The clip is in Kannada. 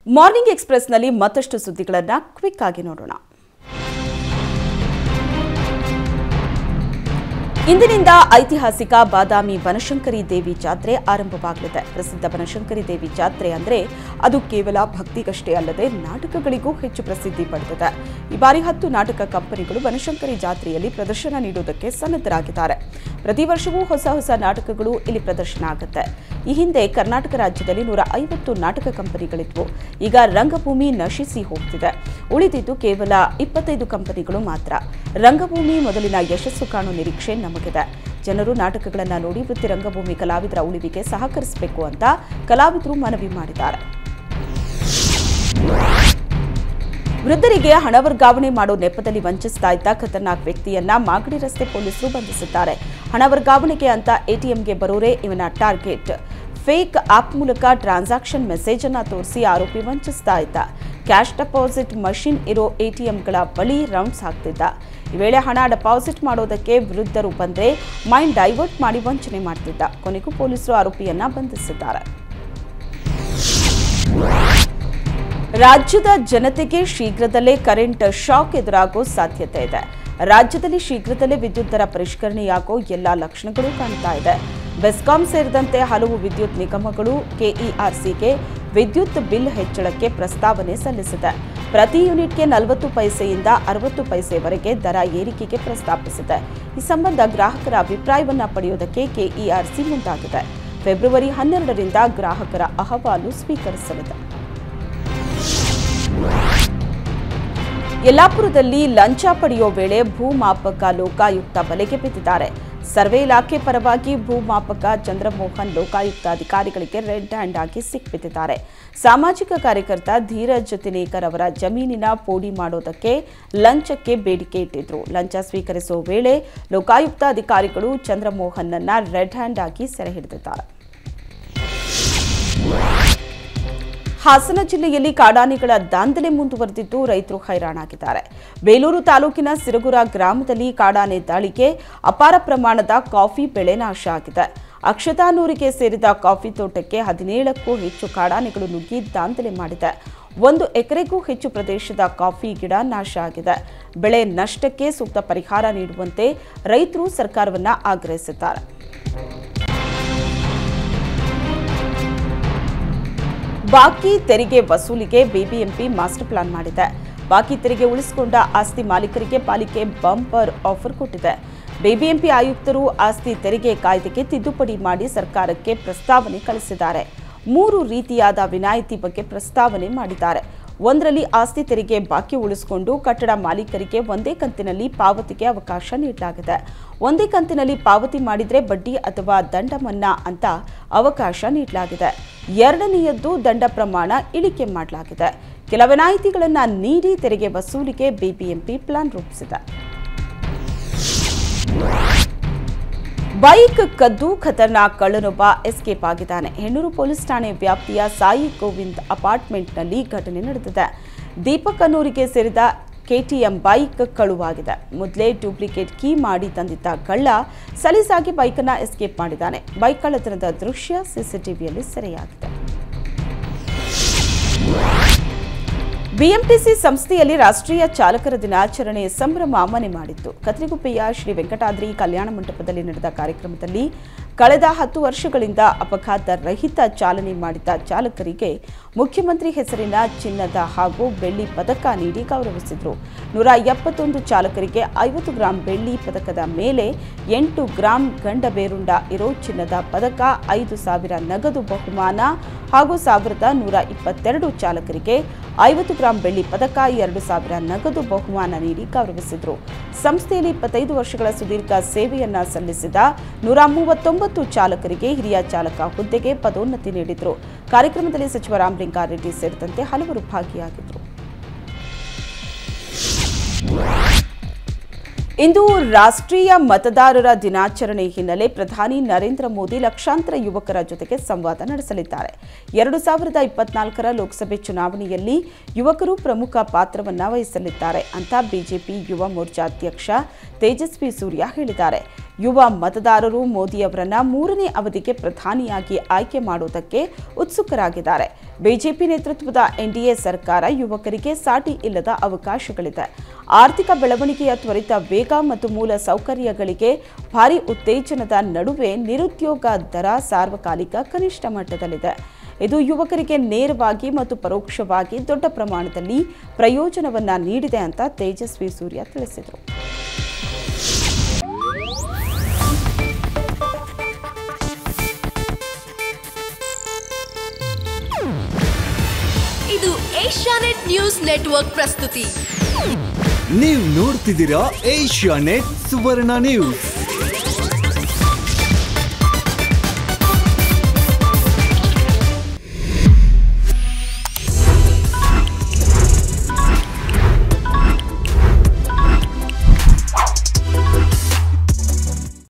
ಮಾರ್ನಿಂಗ್ ಎಕ್ಸ್ಪ್ರೆಸ್ನಲ್ಲಿ ಮತ್ತಷ್ಟು ಸುದ್ದಿಗಳನ್ನು ಕ್ವಿಕ್ ಆಗಿ ನೋಡೋಣ ಇಂದಿನಿಂದ ಐತಿಹಾಸಿಕ ಬಾದಾಮಿ ಬನಶಂಕರಿ ದೇವಿ ಜಾತ್ರೆ ಆರಂಭವಾಗಲಿದೆ ಪ್ರಸಿದ್ಧ ಬನಶಂಕರಿ ದೇವಿ ಜಾತ್ರೆ ಅಂದರೆ ಅದು ಕೇವಲ ಭಕ್ತಿಗಷ್ಟೇ ಅಲ್ಲದೆ ನಾಟಕಗಳಿಗೂ ಹೆಚ್ಚು ಪ್ರಸಿದ್ಧಿ ಪಡೆದಿದೆ ಈ ಬಾರಿ ಹತ್ತು ನಾಟಕ ಕಂಪನಿಗಳು ಬನಶಂಕರಿ ಜಾತ್ರೆಯಲ್ಲಿ ಪ್ರದರ್ಶನ ನೀಡುವುದಕ್ಕೆ ಸನ್ನದ್ಧರಾಗಿದ್ದಾರೆ ಪ್ರತಿ ವರ್ಷವೂ ಹೊಸ ಹೊಸ ನಾಟಕಗಳು ಇಲ್ಲಿ ಪ್ರದರ್ಶನ ಆಗುತ್ತೆ ಈ ಹಿಂದೆ ಕರ್ನಾಟಕ ರಾಜ್ಯದಲ್ಲಿ ನೂರ ಐವತ್ತು ನಾಟಕ ಕಂಪನಿಗಳಿದ್ವು ಈಗ ರಂಗಭೂಮಿ ನಶಿಸಿ ಹೋಗ್ತಿದೆ ಉಳಿದಿದ್ದು ಕೇವಲ ಇಪ್ಪತ್ತೈದು ಕಂಪನಿಗಳು ಮಾತ್ರ ರಂಗಭೂಮಿ ಮೊದಲಿನ ಯಶಸ್ಸು ಕಾಣುವ ನಿರೀಕ್ಷೆ ನಮಗಿದೆ ಜನರು ನಾಟಕಗಳನ್ನು ನೋಡಿ ವೃತ್ತಿ ರಂಗಭೂಮಿ ಕಲಾವಿದರ ಉಳಿವಿಗೆ ಸಹಕರಿಸಬೇಕು ಅಂತ ಕಲಾವಿದರು ಮನವಿ ಮಾಡಿದ್ದಾರೆ ವೃದ್ಧರಿಗೆ ಹಣ ವರ್ಗಾವಣೆ ಮಾಡೋ ನೆಪದಲ್ಲಿ ವಂಚಿಸ್ತಾ ಇದ್ದ ಖತರ್ನಾಕ್ ವ್ಯಕ್ತಿಯನ್ನ ಮಾಗಡಿ ರಸ್ತೆ ಪೊಲೀಸರು ಬಂಧಿಸಿದ್ದಾರೆ ಹಣ ವರ್ಗಾವಣೆಗೆ ಅಂತ ಎಟಿಎಂಗೆ ಬರೋರೇ ಇವನ ಟಾರ್ಗೆಟ್ ಫೇಕ್ ಆಪ್ ಮೂಲಕ ಟ್ರಾನ್ಸಾಕ್ಷನ್ ಮೆಸೇಜ್ ಅನ್ನ ತೋರಿಸಿ ಆರೋಪಿ ವಂಚಿಸ್ತಾ ಇದ್ದ ಕ್ಯಾಶ್ ಡೆಪಾಸಿಟ್ ಮಷಿನ್ ಇರೋ ಎಟಿಎಂಗಳ ಬಳಿ ರೌಂಡ್ಸ್ ಹಾಕ್ತಿದ್ದ ಈ ವೇಳೆ ಹಣ ಡೆಪಾಸಿಟ್ ಮಾಡೋದಕ್ಕೆ ವೃದ್ಧರು ಬಂದ್ರೆ ಮೈಂಡ್ ಡೈವರ್ಟ್ ಮಾಡಿ ವಂಚನೆ ಮಾಡ್ತಿದ್ದ ಕೊನೆಗೂ ಪೊಲೀಸರು ಆರೋಪಿಯನ್ನ ಬಂಧಿಸಿದ್ದಾರೆ ರಾಜ್ಯದ ಜನತೆಗೆ ಶೀಘ್ರದಲ್ಲೇ ಕರೆಂಟ್ ಶಾಕ್ ಎದುರಾಗೋ ಸಾಧ್ಯತೆ ಇದೆ ರಾಜ್ಯದಲ್ಲಿ ಶೀಘ್ರದಲ್ಲೇ ವಿದ್ಯುತ್ ದರ ಪರಿಷ್ಕರಣೆಯಾಗೋ ಎಲ್ಲಾ ಲಕ್ಷಣಗಳು ಕಾಣ್ತಾ ಇದೆ ಬೆಸ್ಕಾಂ ಸೇರಿದಂತೆ ಹಲವು ವಿದ್ಯುತ್ ನಿಗಮಗಳು ಕೆಇಆರ್ಸಿಗೆ ವಿದ್ಯುತ್ ಬಿಲ್ ಹೆಚ್ಚಳಕ್ಕೆ ಪ್ರಸ್ತಾವನೆ ಸಲ್ಲಿಸಿದೆ ಪ್ರತಿ ಯೂನಿಟ್ಗೆ ನಲವತ್ತು ಪೈಸೆಯಿಂದ ಅರವತ್ತು ಪೈಸೆವರೆಗೆ ದರ ಏರಿಕೆಗೆ ಪ್ರಸ್ತಾಪಿಸಿದೆ ಈ ಸಂಬಂಧ ಗ್ರಾಹಕರ ಅಭಿಪ್ರಾಯವನ್ನ ಪಡೆಯುವುದಕ್ಕೆ ಕೆಇಆರ್ಸಿ ಮುಂದಾಗಿದೆ ಫೆಬ್ರವರಿ ಹನ್ನೆರಡರಿಂದ ಗ್ರಾಹಕರ ಅಹವಾಲು ಸ್ವೀಕರಿಸಲಿದೆ ಯಲ್ಲಾಪುರದಲ್ಲಿ ಲಂಚ ಪಡೆಯುವ ವೇಳೆ ಭೂಮಾಪಕ ಲೋಕಾಯುಕ್ತ ಬಲೆಗೆ ಬಿದ್ದಿದ್ದಾರೆ ಸರ್ವೆ ಇಲಾಖೆ ಪರವಾಗಿ ಭೂಮಾಪಕ ಚಂದ್ರಮೋಹನ್ ಲೋಕಾಯುಕ್ತ ಅಧಿಕಾರಿಗಳಿಗೆ ರೆಡ್ ಹ್ಯಾಂಡ್ ಆಗಿ ಸಿಕ್ಬಿದ್ದಿದ್ದಾರೆ ಸಾಮಾಜಿಕ ಕಾರ್ಯಕರ್ತ ಧೀರಜ್ ತಿನೇಕರ್ ಅವರ ಜಮೀನಿನ ಪೋಡಿ ಮಾಡೋದಕ್ಕೆ ಲಂಚಕ್ಕೆ ಬೇಡಿಕೆ ಇಟ್ಟಿದ್ರು ಲಂಚ ಸ್ವೀಕರಿಸುವ ವೇಳೆ ಲೋಕಾಯುಕ್ತ ಅಧಿಕಾರಿಗಳು ಚಂದ್ರಮೋಹನ್ನನ್ನ ರೆಡ್ ಹ್ಯಾಂಡ್ ಆಗಿ ಸೆರೆ ಹಿಡಿದಿದ್ದಾರೆ ಹಾಸನ ಜಿಲ್ಲೆಯಲ್ಲಿ ಕಾಡಾನೆಗಳ ದಾಂಧಲೆ ಮುಂದುವರೆದಿದ್ದು ರೈತರು ಹೈರಾಣಾಗಿದ್ದಾರೆ ಬೇಲೂರು ತಾಲೂಕಿನ ಸಿರಗುರ ಗ್ರಾಮದಲ್ಲಿ ಕಾಡಾನೆ ದಾಳಿಗೆ ಅಪಾರ ಪ್ರಮಾಣದ ಕಾಫಿ ಬೆಳೆ ನಾಶ ಆಗಿದೆ ಅಕ್ಷತಾನೂರಿಗೆ ಸೇರಿದ ಕಾಫಿ ತೋಟಕ್ಕೆ ಹದಿನೇಳಕ್ಕೂ ಹೆಚ್ಚು ಕಾಡಾನೆಗಳು ನುಗ್ಗಿ ದಾಂಧಲೆ ಮಾಡಿದೆ ಒಂದು ಎಕರೆಗೂ ಹೆಚ್ಚು ಪ್ರದೇಶದ ಕಾಫಿ ಗಿಡ ನಾಶ ಆಗಿದೆ ಬೆಳೆ ನಷ್ಟಕ್ಕೆ ಸೂಕ್ತ ಪರಿಹಾರ ನೀಡುವಂತೆ ರೈತರು ಸರ್ಕಾರವನ್ನ ಆಗ್ರಹಿಸಿದ್ದಾರೆ ಬಾಕಿ ತೆರಿಗೆ ವಸೂಲಿಗೆ ಬಿಬಿಎಂಪಿ ಮಾಸ್ಟರ್ ಪ್ಲಾನ್ ಮಾಡಿದೆ ಬಾಕಿ ತೆರಿಗೆ ಉಳಿಸಿಕೊಂಡ ಆಸ್ತಿ ಮಾಲೀಕರಿಗೆ ಪಾಲಿಕೆ ಬಂಪರ್ ಆಫರ್ ಕೊಟ್ಟಿದೆ ಬಿಬಿಎಂಪಿ ಆಯುಕ್ತರು ಆಸ್ತಿ ತೆರಿಗೆ ಕಾಯ್ದೆಗೆ ತಿದ್ದುಪಡಿ ಮಾಡಿ ಸರ್ಕಾರಕ್ಕೆ ಪ್ರಸ್ತಾವನೆ ಕಳಿಸಿದ್ದಾರೆ ಮೂರು ರೀತಿಯಾದ ವಿನಾಯಿತಿ ಬಗ್ಗೆ ಪ್ರಸ್ತಾವನೆ ಮಾಡಿದ್ದಾರೆ ಒಂದರಲ್ಲಿ ಆಸ್ತಿ ತೆರಿಗೆ ಬಾಕಿ ಉಳಿಸಿಕೊಂಡು ಕಟ್ಟಡ ಮಾಲೀಕರಿಗೆ ಒಂದೇ ಕಂತಿನಲ್ಲಿ ಪಾವತಿಗೆ ಅವಕಾಶ ನೀಡಲಾಗಿದೆ ಒಂದೇ ಕಂತಿನಲ್ಲಿ ಪಾವತಿ ಮಾಡಿದ್ರೆ ಬಡ್ಡಿ ಅಥವಾ ದಂಡ ಮನ್ನಾ ಅಂತ ಅವಕಾಶ ನೀಡಲಾಗಿದೆ ಎರಡನೆಯದ್ದು ದಂಡ ಪ್ರಮಾಣ ಇಳಿಕೆ ಮಾಡಲಾಗಿದೆ ಕೆಲ ವಿನಾಯಿತಿಗಳನ್ನು ನೀಡಿ ತೆರಿಗೆ ವಸೂಲಿಗೆ ಬಿಬಿಎಂಪಿ ಪ್ಲಾನ್ ರೂಪಿಸಿದೆ ಬೈಕ್ ಕದ್ದು ಖತರ್ನಾಕ್ ಕಳ್ಳನೊಬ್ಬ ಎಸ್ಕೇಪ್ ಆಗಿದ್ದಾನೆ ಹೆಣ್ಣೂರು ಪೊಲೀಸ್ ಠಾಣೆ ವ್ಯಾಪ್ತಿಯ ಸಾಯಿ ಗೋವಿಂದ್ ಅಪಾರ್ಟ್ಮೆಂಟ್ನಲ್ಲಿ ಘಟನೆ ನಡೆದಿದೆ ದೀಪಕ್ ಅನ್ನೂರಿಗೆ ಸೇರಿದ ಕೆಟಿಎಂ ಬೈಕ್ ಕಳುವಾಗಿದೆ ಮೊದಲೇ ಡೂಪ್ಲಿಕೇಟ್ ಕೀ ಮಾಡಿ ತಂದಿದ್ದ ಕಳ್ಳ ಸಲೀಸಾಗಿ ಬೈಕನ್ನು ಎಸ್ಕೇಪ್ ಮಾಡಿದ್ದಾನೆ ಬೈಕ್ ಕಳ್ಳತನದ ದೃಶ್ಯ ಸಿಸಿಟಿವಿಯಲ್ಲಿ ಸೆರೆಯಾಗಿದೆ ಬಿಎಂಟಿಸಿ ಸಂಸ್ಥೆಯಲ್ಲಿ ರಾಷ್ಟ್ರೀಯ ಚಾಲಕರ ದಿನಾಚರಣೆ ಸಂಭ್ರಮ ಮನೆ ಮಾಡಿತ್ತು ಕತ್ರಿಗುಪ್ಪೆಯ ಶ್ರೀ ವೆಂಕಟಾದ್ರಿ ಕಲ್ಯಾಣ ಮಂಟಪದಲ್ಲಿ ನಡೆದ ಕಾರ್ಯಕ್ರಮದಲ್ಲಿ ಕಳೆದ ಹತ್ತು ವರ್ಷಗಳಿಂದ ಅಪಘಾತ ರಹಿತ ಚಾಲನೆ ಮಾಡಿದ ಚಾಲಕರಿಗೆ ಮುಖ್ಯಮಂತ್ರಿ ಹೆಸರಿನ ಚಿನ್ನದ ಹಾಗೂ ಬೆಳ್ಳಿ ಪದಕ ನೀಡಿ ಗೌರವಿಸಿದರು ನೂರ ಎಪ್ಪತ್ತೊಂದು ಚಾಲಕರಿಗೆ ಐವತ್ತು ಗ್ರಾಂ ಬೆಳ್ಳಿ ಪದಕದ ಮೇಲೆ ಎಂಟು ಗ್ರಾಂ ಗಂಡ ಬೇರುಂಡ ಇರೋ ಚಿನ್ನದ ಪದಕ ಐದು ಸಾವಿರ ನಗದು ಬಹುಮಾನ ಹಾಗೂ ಸಾವಿರದ ನೂರ ಇಪ್ಪತ್ತೆರಡು ಚಾಲಕರಿಗೆ ಐವತ್ತು ಗ್ರಾಂ ಬೆಳ್ಳಿ ಪದಕ ಎರಡು ಸಾವಿರ ನಗದು ಬಹುಮಾನ ನೀಡಿ ಗೌರವಿಸಿದರು ಸಂಸ್ಥೆಯಲ್ಲಿ ಇಪ್ಪತ್ತೈದು ವರ್ಷಗಳ ಸುದೀರ್ಘ ಸೇವೆಯನ್ನ ಸಲ್ಲಿಸಿದ ನೂರ ಮೂವತ್ತೊಂಬತ್ತು ಚಾಲಕರಿಗೆ ಹಿರಿಯ ಚಾಲಕ ಹುದ್ದೆಗೆ ಪದೋನ್ನತಿ ನೀಡಿದರು ಕಾರ್ಯಕ್ರಮದಲ್ಲಿ ಸಚಿವ ರಾಮಲಿಂಗಾರೆಡ್ಡಿ ಸೇರಿದಂತೆ ಹಲವರು ಭಾಗಿಯಾಗಿದ್ದರು ಇಂದು ರಾಷ್ಟ್ರೀಯ ಮತದಾರರ ದಿನಾಚರಣೆ ಹಿನ್ನೆಲೆ ಪ್ರಧಾನಿ ನರೇಂದ್ರ ಮೋದಿ ಲಕ್ಷಾಂತರ ಯುವಕರ ಜೊತೆಗೆ ಸಂವಾದ ನಡೆಸಲಿದ್ದಾರೆ ಎರಡು ಸಾವಿರದ ಇಪ್ಪತ್ನಾಲ್ಕರ ಲೋಕಸಭೆ ಚುನಾವಣೆಯಲ್ಲಿ ಯುವಕರು ಪ್ರಮುಖ ಪಾತ್ರವನ್ನ ವಹಿಸಲಿದ್ದಾರೆ ಅಂತ ಬಿಜೆಪಿ ಯುವ ಮೋರ್ಚಾ ಅಧ್ಯಕ್ಷ ತೇಜಸ್ವಿ ಸೂರ್ಯ ಹೇಳಿದ್ದಾರೆ ಯುವ ಮತದಾರರು ಮೋದಿಯವರನ್ನ ಮೂರನೇ ಅವಧಿಗೆ ಪ್ರಧಾನಿಯಾಗಿ ಆಯ್ಕೆ ಮಾಡುವುದಕ್ಕೆ ಉತ್ಸುಕರಾಗಿದ್ದಾರೆ ಬಿಜೆಪಿ ನೇತೃತ್ವದ ಎನ್ಡಿಎ ಸರ್ಕಾರ ಯುವಕರಿಗೆ ಸಾಟಿ ಇಲ್ಲದ ಅವಕಾಶಗಳಿದೆ ಆರ್ಥಿಕ ಬೆಳವಣಿಗೆಯ ತ್ವರಿತ ವೇಗ ಮತ್ತು ಮೂಲ ಸೌಕರ್ಯಗಳಿಗೆ ಭಾರಿ ಉತ್ತೇಜನದ ನಡುವೆ ನಿರುದ್ಯೋಗ ದರ ಸಾರ್ವಕಾಲಿಕ ಕನಿಷ್ಠ ಮಟ್ಟದಲ್ಲಿದೆ ಇದು ಯುವಕರಿಗೆ ನೇರವಾಗಿ ಮತ್ತು ಪರೋಕ್ಷವಾಗಿ ದೊಡ್ಡ ಪ್ರಮಾಣದಲ್ಲಿ ಪ್ರಯೋಜನವನ್ನ ನೀಡಿದೆ ಅಂತ ತೇಜಸ್ವಿ ಸೂರ್ಯ ತಿಳಿಸಿದರು ಇದು ಏಷ್ಯಾನೆಟ್ ನ್ಯೂಸ್ ನೆಟ್ವರ್ಕ್ ಪ್ರಸ್ತುತಿ ನೀವು ನೋಡ್ತಿದ್ದೀರಾ ಏಷ್ಯಾ ನೆಟ್ ಸುವರ್ಣ ನ್ಯೂಸ್